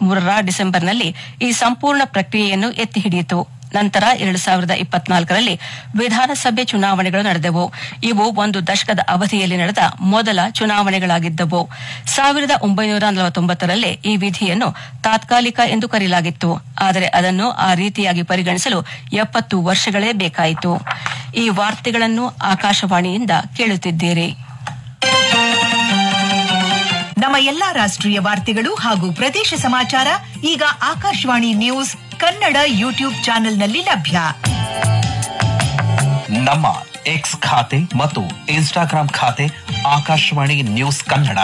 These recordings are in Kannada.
ಮೂರರ ಡಿಸೆಂಬರ್ನಲ್ಲಿ ಈ ಸಂಪೂರ್ಣ ಪ್ರಕ್ರಿಯೆಯನ್ನು ಎತ್ತಿ ಹಿಡಿಯಿತು ನಂತರ ಎರಡು ಸಾವಿರದ ಇಪ್ಪತ್ನಾಲ್ಕರಲ್ಲಿ ವಿಧಾನಸಭೆ ಚುನಾವಣೆಗಳು ನಡೆದವು ಇವು ಒಂದು ದಶಕದ ಅವಧಿಯಲ್ಲಿ ನಡೆದ ಮೊದಲ ಚುನಾವಣೆಗಳಾಗಿದ್ದವು ಸಾವಿರದ ಒಂಬೈನೂರ ನಲವತ್ತೊಂಬತ್ತರಲ್ಲೇ ಈ ವಿಧಿಯನ್ನು ತಾತ್ಕಾಲಿಕ ಎಂದು ಕರೆಯಲಾಗಿತ್ತು ಆದರೆ ಅದನ್ನು ಆ ರೀತಿಯಾಗಿ ಪರಿಗಣಿಸಲು ಎಪ್ಪತ್ತು ವರ್ಷಗಳೇ ಬೇಕಾಯಿತು ಈ ವಾರ್ತೆಗಳನ್ನು ಆಕಾಶವಾಣಿಯಿಂದ ಕೇಳುತ್ತಿದ್ದೀರಿ ನಮ್ಮ ಎಲ್ಲಾ ರಾಷ್ಟ್ರೀಯ ವಾರ್ತೆಗಳು ಹಾಗೂ ಪ್ರದೇಶ ಸಮಾಚಾರ ಈಗ ಆಕಾಶವಾಣಿ ನ್ಯೂಸ್ ಕನ್ನಡ ಯೂಟ್ಯೂಬ್ ಚಾನೆಲ್ನಲ್ಲಿ ಲಭ್ಯ ನಮ್ಮ ಎಕ್ಸ್ ಖಾತೆ ಮತ್ತು ಇನ್ಸ್ಟಾಗ್ರಾಂ ಖಾತೆ ಆಕಾಶವಾಣಿ ನ್ಯೂಸ್ ಕನ್ನಡ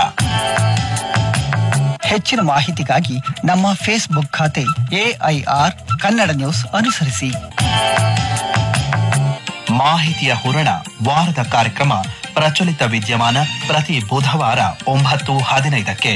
ಹೆಚ್ಚಿನ ಮಾಹಿತಿಗಾಗಿ ನಮ್ಮ ಫೇಸ್ಬುಕ್ ಖಾತೆ ಎಐಆರ್ ಕನ್ನಡ ನ್ಯೂಸ್ ಅನುಸರಿಸಿ ಮಾಹಿತಿಯ ಹೂರಣ ವಾರದ ಕಾರ್ಯಕ್ರಮ ಪ್ರಚಲಿತ ವಿದ್ಯಮಾನ ಪ್ರತಿ ಬುಧವಾರ ಒಂಬತ್ತು ಹದಿನೈದಕ್ಕೆ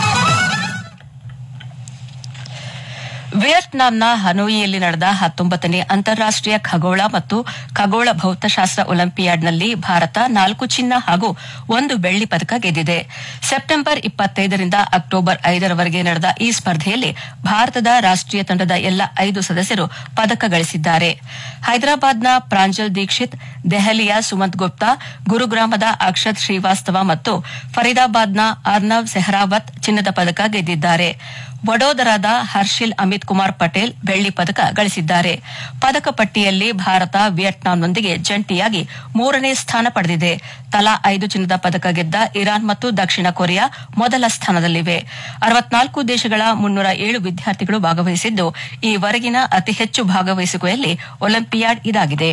ವಿಯೆಟ್ನಾಂನ ಹನೋಯಿಯಲ್ಲಿ ನಡೆದ ಹತ್ತೊಂಬತ್ತನೇ ಅಂತಾರಾಷ್ಟೀಯ ಖಗೋಳ ಮತ್ತು ಖಗೋಳ ಭೌತಶಾಸ್ತ್ರ ಒಲಿಂಪಿಯಾಡ್ನಲ್ಲಿ ಭಾರತ ನಾಲ್ಕು ಚಿನ್ನ ಹಾಗೂ ಒಂದು ಬೆಳ್ಳಿ ಪದಕ ಗೆದ್ದಿದೆ ಸೆಪ್ಟೆಂಬರ್ ಇಪ್ಪತ್ತೈದರಿಂದ ಅಕ್ಟೋಬರ್ ಐದರವರೆಗೆ ನಡೆದ ಈ ಸ್ಪರ್ಧೆಯಲ್ಲಿ ಭಾರತದ ರಾಷ್ಟೀಯ ತಂಡದ ಎಲ್ಲ ಐದು ಸದಸ್ಯರು ಪದಕ ಗಳಿಸಿದ್ದಾರೆ ಹೈದರಾಬಾದ್ನ ಪ್ರಾಂಜಲ್ ದೀಕ್ಷಿತ್ ದೆಹಲಿಯ ಸುಮಂತ್ ಗುಪ್ತಾ ಗುರುಗ್ರಾಮದ ಅಕ್ಷತ್ ಶ್ರೀವಾಸ್ತವ ಮತ್ತು ಫರೀದಾಬಾದ್ನ ಅರ್ನವ್ ಸೆಹ್ರಾವತ್ ಚಿನ್ನದ ಪದಕ ಗೆದ್ದಿದ್ದಾರೆ ವಡೋದರಾದ ಹರ್ಷಿಲ್ ಅಮಿತ್ ಕುಮಾರ್ ಪಟೇಲ್ ಬೆಳ್ಳಿ ಪದಕ ಗಳಿಸಿದ್ದಾರೆ ಪದಕ ಪಟ್ಟಿಯಲ್ಲಿ ಭಾರತ ವಿಯೆಟ್ನಾಂನೊಂದಿಗೆ ಜಂಟಿಯಾಗಿ ಮೂರನೇ ಸ್ಥಾನ ಪಡೆದಿದೆ ತಲಾ ಐದು ಚಿನ್ನದ ಪದಕ ಗೆದ್ದ ಇರಾನ್ ಮತ್ತು ದಕ್ಷಿಣ ಕೊರಿಯಾ ಮೊದಲ ಸ್ಥಾನದಲ್ಲಿವೆ ಅರವತ್ನಾಲ್ಕು ದೇಶಗಳ ಮುನ್ನೂರ ಏಳು ವಿದ್ಯಾರ್ಥಿಗಳು ಭಾಗವಹಿಸಿದ್ದು ಈವರೆಗಿನ ಅತಿ ಹೆಚ್ಚು ಭಾಗವಹಿಸುವಿಕೆಯಲ್ಲಿ ಒಲಿಂಪಿಯಾಡ್ ಇದಾಗಿದೆ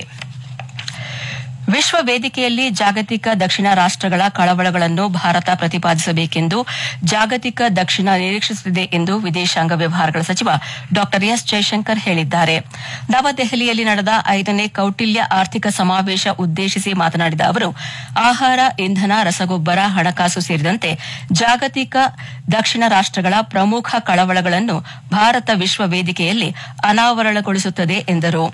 ವಿಶ್ವ ವೇದಿಕೆಯಲ್ಲಿ ಜಾಗತಿಕ ದಕ್ಷಿಣ ರಾಷ್ಟಗಳ ಕಳವಳಗಳನ್ನು ಭಾರತ ಪ್ರತಿಪಾದಿಸಬೇಕೆಂದು ಜಾಗತಿಕ ದಕ್ಷಿಣ ನಿರೀಕ್ಷಿಸುತ್ತಿದೆ ಎಂದು ವಿದೇಶಾಂಗ ವ್ಯವಹಾರಗಳ ಸಚಿವ ಡಾ ಎಸ್ ಜೈಶಂಕರ್ ಹೇಳಿದ್ದಾರೆ ನವದೆಹಲಿಯಲ್ಲಿ ನಡೆದ ಐದನೇ ಕೌಟಿಲ್ಯ ಆರ್ಥಿಕ ಸಮಾವೇಶ ಉದ್ದೇಶಿಸಿ ಮಾತನಾಡಿದ ಅವರು ಆಹಾರ ಇಂಧನ ರಸಗೊಬ್ಬರ ಹಣಕಾಸು ಸೇರಿದಂತೆ ಜಾಗತಿಕ ದಕ್ಷಿಣ ರಾಷ್ಟಗಳ ಪ್ರಮುಖ ಕಳವಳಗಳನ್ನು ಭಾರತ ವಿಶ್ವ ವೇದಿಕೆಯಲ್ಲಿ ಅನಾವರಣಗೊಳಿಸುತ್ತದೆ ಎಂದರು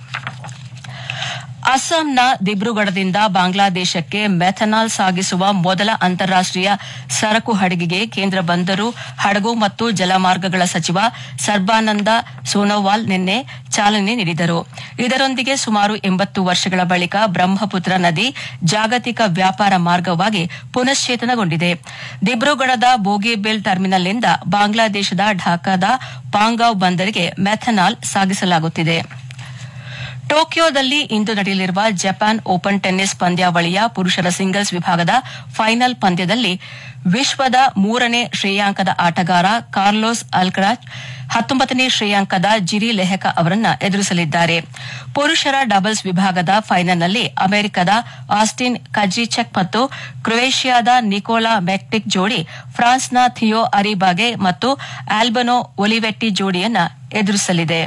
ಅಸ್ಸಾಂನ ದಿಬ್ರುಗಢದಿಂದ ಬಾಂಗ್ಲಾದೇಶಕ್ಕೆ ಮೆಥನಾಲ್ ಸಾಗಿಸುವ ಮೊದಲ ಅಂತಾರಾಷ್ಟೀಯ ಸರಕು ಹಡಗಿಗೆ ಕೇಂದ್ರ ಬಂದರು ಹಡಗು ಮತ್ತು ಜಲಮಾರ್ಗಗಳ ಸಚಿವ ಸರ್ಬಾನಂದ ಸೋನೋವಾಲ್ ನಿನ್ನೆ ಚಾಲನೆ ನೀಡಿದರು ಇದರೊಂದಿಗೆ ಸುಮಾರು ಎಂಬತ್ತು ವರ್ಷಗಳ ಬಳಿಕ ಬ್ರಹ್ಮಪುತ್ರ ನದಿ ಜಾಗತಿಕ ವ್ಯಾಪಾರ ಮಾರ್ಗವಾಗಿ ಪುನಶ್ಚೇತನಗೊಂಡಿದೆ ದಿಬ್ರುಗಢದ ಬೋಗಿಬೇಲ್ ಟರ್ಮಿನಲ್ನಿಂದ ಬಾಂಗ್ಲಾದೇಶದ ಢಾಕಾದ ಪಾಂಗಾವ್ ಬಂದರಿಗೆ ಮೆಥನಾಲ್ ಸಾಗಿಸಲಾಗುತ್ತಿದೆ ಟೋಕಿಯೋದಲ್ಲಿ ಇಂದು ನಡೆಯಲಿರುವ ಜಪಾನ್ ಓಪನ್ ಟೆನ್ನಿಸ್ ಪಂದ್ಯಾವಳಿಯ ಪುರುಷರ ಸಿಂಗಲ್ಸ್ ವಿಭಾಗದ ಫೈನಲ್ ಪಂದ್ಯದಲ್ಲಿ ವಿಶ್ವದ ಮೂರನೇ ಶ್ರೇಯಾಂಕದ ಆಟಗಾರ ಕಾರ್ಲೋಸ್ ಅಲ್ಕರಾಜ್ ಹತ್ತೊಂಬತ್ತನೇ ಶ್ರೇಯಾಂಕದ ಜಿರಿ ಲೆಹಕ ಅವರನ್ನ ಎದುರಿಸಲಿದ್ದಾರೆ ಪುರುಷರ ಡಬಲ್ಸ್ ವಿಭಾಗದ ಫೈನಲ್ನಲ್ಲಿ ಅಮೆರಿಕದ ಆಸ್ಟಿನ್ ಕಜ್ರಿಚೆಕ್ ಮತ್ತು ಕ್ರೊಯೇಷಿಯಾದ ನಿಕೋಲಾ ಮೆಕ್ಟಿಕ್ ಜೋಡಿ ಫ್ರಾನ್ಸ್ನ ಥಿಯೋ ಅರಿಬಾಗೆ ಮತ್ತು ಆಲ್ಬನೋ ಒಲಿವೆಟ್ಟಿ ಜೋಡಿಯನ್ನ ಎದುರಿಸಲಿದೆ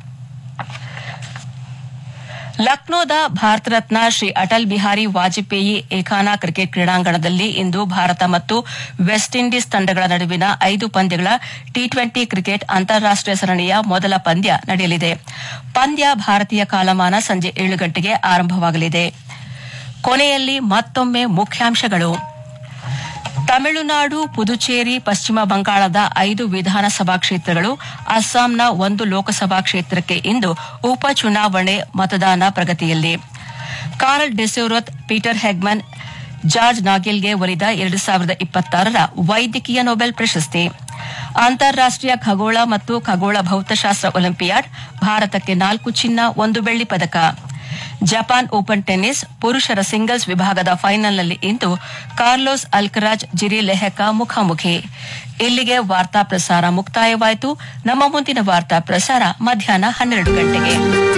ಲಕ್ನೋದ ಭಾರತ ರತ್ನ ಶ್ರೀ ಅಟಲ್ ಬಿಹಾರಿ ವಾಜಪೇಯಿ ಏಕಾನ ಕ್ರಿಕೆಟ್ ಕ್ರೀಡಾಂಗಣದಲ್ಲಿ ಇಂದು ಭಾರತ ಮತ್ತು ವೆಸ್ಟ್ ಇಂಡೀಸ್ ತಂಡಗಳ ನಡುವಿನ ಐದು ಪಂದ್ಯಗಳ ಟಿ ಟ್ವೆಂಟಿ ಕ್ರಿಕೆಟ್ ಅಂತಾರಾಷ್ಟೀಯ ಸರಣಿಯ ಮೊದಲ ಪಂದ್ಯ ನಡೆಯಲಿದೆ ಪಂದ್ಯ ಭಾರತೀಯ ಕಾಲಮಾನ ಸಂಜೆ ಏಳು ಗಂಟೆಗೆ ಆರಂಭವಾಗಲಿದೆ ಕೊನೆಯಲ್ಲಿ ಮತ್ತೊಮ್ಮೆ ಮುಖ್ಯಾಂಶಗಳು ತಮಿಳುನಾಡು ಪುದುಚೇರಿ ಪಶ್ಚಿಮ ಬಂಗಾಳದ ಐದು ವಿಧಾನಸಭಾ ಕ್ಷೇತ್ರಗಳು ಅಸ್ಸಾಂನ ಒಂದು ಲೋಕಸಭಾ ಕ್ಷೇತ್ರಕ್ಕೆ ಇಂದು ಉಪಚುನಾವಣೆ ಮತದಾನ ಪ್ರಗತಿಯಲ್ಲಿ Karl Deisseroth Peter Hegemann George ನಾಗೆಲ್ಗೆ ಒಲಿದ ಎರಡು ಸಾವಿರದ ಇಪ್ಪತ್ತಾರರ ವೈದ್ಯಕೀಯ ನೊಬೆಲ್ ಪ್ರಶಸ್ತಿ ಅಂತಾರಾಷ್ಟೀಯ ಖಗೋಳ ಮತ್ತು ಖಗೋಳ ಭೌತಶಾಸ್ತ್ರ ಒಲಿಂಪಿಯಾಡ್ ಭಾರತಕ್ಕೆ ನಾಲ್ಕು ಚಿನ್ನ ಒಂದು ಬೆಳ್ಳಿ ಪದಕ ಜಪಾನ್ ಓಪನ್ ಟೆನ್ನಿಸ್ ಪುರುಷರ ಸಿಂಗಲ್ಸ್ ವಿಭಾಗದ ಫೈನಲ್ನಲ್ಲಿ ಇಂದು ಕಾರ್ಲೋಸ್ ಅಲ್ಕರಾಜ್ ಜಿರಿ ಲೆಹಕ ಮುಖಾಮುಖಿ ಇಲ್ಲಿಗೆ ವಾರ್ತಾ ಪ್ರಸಾರ ಮುಕ್ತಾಯವಾಯಿತು ನಮ್ಮ ಮುಂದಿನ ವಾರ್ತಾ ಪ್ರಸಾರ ಮಧ್ಯಾಹ್ನ ಹನ್ನೆರಡು ಗಂಟೆಗೆ